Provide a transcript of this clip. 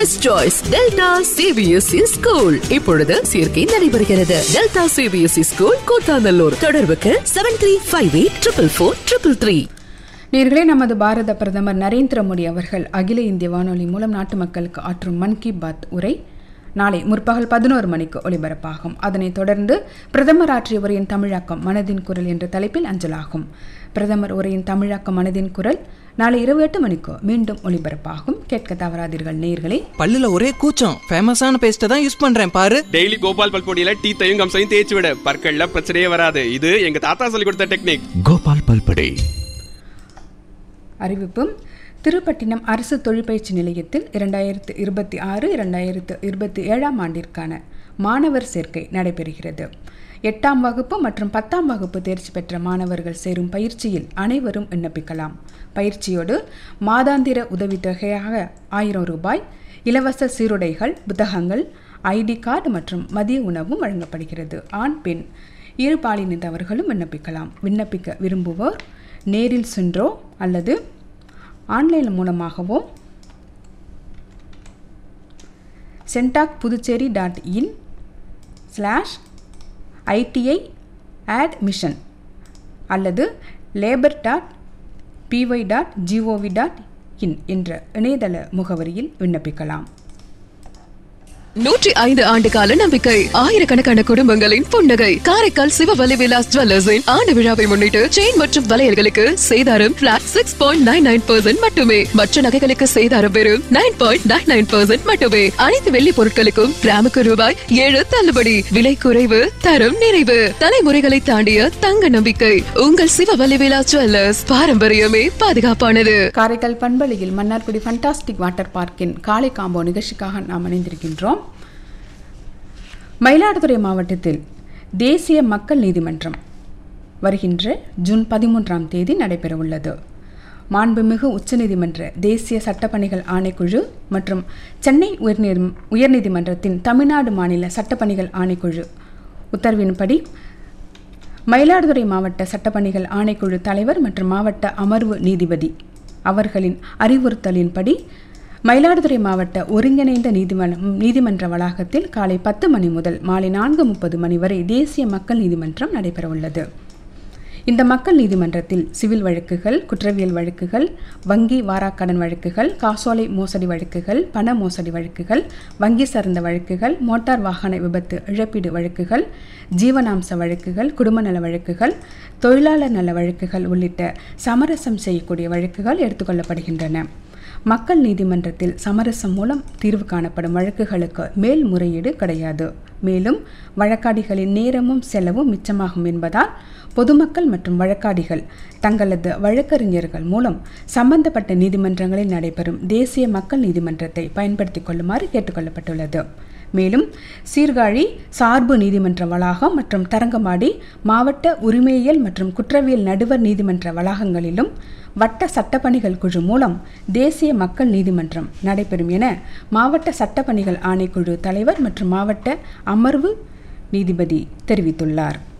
best choice delta CBSE school இப்பொழுது சேர்க்கை நடைபெறுகிறது டெல்டா சிபிஎஸ்இ ஸ்கூல் கூத்தாநல்லூர் தொடர்புக்கு seven three five eight triple four triple three நேர்களே நமது பாரத பிரதமர் நரேந்திர மோடி அவர்கள் அகில இந்திய வானொலி மூலம் நாட்டு மக்களுக்கு ஆற்றும் மன் கி பாத் உரை நாளை முற்பகல் பதினோரு மணிக்கு ஒலிபரப்பாகும் அதனைத் தொடர்ந்து பிரதமர் ஆற்றிய உரையின் தமிழாக்கம் மனதின் குரல் என்ற தலைப்பில் அஞ்சலாகும் பிரதமர் உரையின் தமிழாக்கம் மனதின் குரல் நாளை இரவு எட்டு மணிக்கு மீண்டும் ஒலிபரப்பாகும் கேட்க தவறாதீர்கள் நேர்களே பல்லுல ஒரே கூச்சம் ஃபேமஸான பேஸ்ட்டை தான் யூஸ் பண்றேன் பாரு டெய்லி கோபால் பல்பொடியில டீத்தையும் கம்சையும் தேய்ச்சி விட பற்கள்ல பிரச்சனையே வராது இது எங்க தாத்தா சொல்லி கொடுத்த டெக்னிக் கோபால் பல்படே அறிவிப்பும் திருப்பட்டினம் அரசு தொழிற்பயிற்சி நிலையத்தில் இரண்டாயிரத்து இருபத்தி ஆறு இரண்டாயிரத்து இருபத்தி ஏழாம் ஆண்டிற்கான மாணவர் சேர்க்கை நடைபெறுகிறது எட்டாம் வகுப்பு மற்றும் பத்தாம் வகுப்பு தேர்ச்சி பெற்ற மாணவர்கள் சேரும் பயிற்சியில் அனைவரும் விண்ணப்பிக்கலாம் பயிற்சியோடு மாதாந்திர உதவித்தொகையாக ஆயிரம் ரூபாய் இலவச சீருடைகள் புத்தகங்கள் ஐடி கார்டு மற்றும் மதிய உணவும் வழங்கப்படுகிறது ஆண் பெண் இரு பாலினத்தவர்களும் விண்ணப்பிக்கலாம் விண்ணப்பிக்க விரும்புவோர் நேரில் சென்றோ அல்லது ஆன்லைன் மூலமாகவோ Centac Puducherry dot in slash ITI admission அல்லது labour dot PY dot G O V dot in என்ற இணையதள முகவரியில் விண்ணப்பிக்கலாம் நூற்றி ஐந்து ஆண்டு கால நம்பிக்கை ஆயிரக்கணக்கான குடும்பங்களின் புன்னகை காரைக்கால் சிவவலி விலாஸ் ஜுவல்லர்ஸின் ஆண்டு விழாவை முன்னிட்டு செயின் மற்றும் வளையல்களுக்கு சேதாரம் flat six point nine nine percent மட்டுமே மற்ற நகைகளுக்கு சேதாரம் வெறும் nine point nine nine percent மட்டுமே அனைத்து வெள்ளி பொருட்களுக்கும் கிராமுக்கு ரூபாய் ஏழு தள்ளுபடி விலை குறைவு தரம் நிறைவு தலைமுறைகளை தாண்டிய தங்க நம்பிக்கை உங்கள் சிவவலி விலாஸ் ஜுவல்லர்ஸ் பாரம்பரியமே பாதுகாப்பானது காரைக்கால் பண்பலையில் மன்னார்குடி ஃபண்டாஸ்டிக் வாட்டர் பார்க்கின் காலை காம்போ நிகழ்ச்சிக்காக நாம் இணைந்திருக்கின்றோம் மயிலாடுதுறை மாவட்டத்தில் தேசிய மக்கள் நீதிமன்றம் வருகின்ற ஜூன் பதிமூன்றாம் தேதி நடைபெறவுள்ளது மாண்புமிகு உச்சநீதிமன்ற தேசிய சட்டப்பணிகள் ஆணைக்குழு மற்றும் சென்னை உயர்நீதி உயர்நீதிமன்றத்தின் தமிழ்நாடு மாநில சட்டப்பணிகள் ஆணைக்குழு உத்தரவின்படி மயிலாடுதுறை மாவட்ட சட்டப்பணிகள் ஆணைக்குழு தலைவர் மற்றும் மாவட்ட அமர்வு நீதிபதி அவர்களின் அறிவுறுத்தலின்படி மயிலாடுதுறை மாவட்ட ஒருங்கிணைந்த நீதிமன்றம் நீதிமன்ற வளாகத்தில் காலை பத்து மணி முதல் மாலை நான்கு முப்பது மணி வரை தேசிய மக்கள் நீதிமன்றம் நடைபெறவுள்ளது இந்த மக்கள் நீதிமன்றத்தில் சிவில் வழக்குகள் குற்றவியல் வழக்குகள் வங்கி வாராக்கடன் வழக்குகள் காசோலை மோசடி வழக்குகள் பண மோசடி வழக்குகள் வங்கி சார்ந்த வழக்குகள் மோட்டார் வாகன விபத்து இழப்பீடு வழக்குகள் ஜீவனாம்ச வழக்குகள் குடும்ப நல வழக்குகள் தொழிலாளர் நல வழக்குகள் உள்ளிட்ட சமரசம் செய்யக்கூடிய வழக்குகள் எடுத்துக்கொள்ளப்படுகின்றன மக்கள் நீதிமன்றத்தில் சமரசம் மூலம் தீர்வு காணப்படும் வழக்குகளுக்கு மேல்முறையீடு கிடையாது மேலும் வழக்காடிகளின் நேரமும் செலவும் மிச்சமாகும் என்பதால் பொதுமக்கள் மற்றும் வழக்காடிகள் தங்களது வழக்கறிஞர்கள் மூலம் சம்பந்தப்பட்ட நீதிமன்றங்களில் நடைபெறும் தேசிய மக்கள் நீதிமன்றத்தை பயன்படுத்திக் கொள்ளுமாறு கேட்டுக்கொள்ளப்பட்டுள்ளது மேலும் சீர்காழி சார்பு நீதிமன்ற வளாகம் மற்றும் தரங்கம்பாடி மாவட்ட உரிமையியல் மற்றும் குற்றவியல் நடுவர் நீதிமன்ற வளாகங்களிலும் வட்ட சட்டப்பணிகள் குழு மூலம் தேசிய மக்கள் நீதிமன்றம் நடைபெறும் என மாவட்ட சட்டப்பணிகள் ஆணைக்குழு தலைவர் மற்றும் மாவட்ட அமர்வு நீதிபதி தெரிவித்துள்ளார்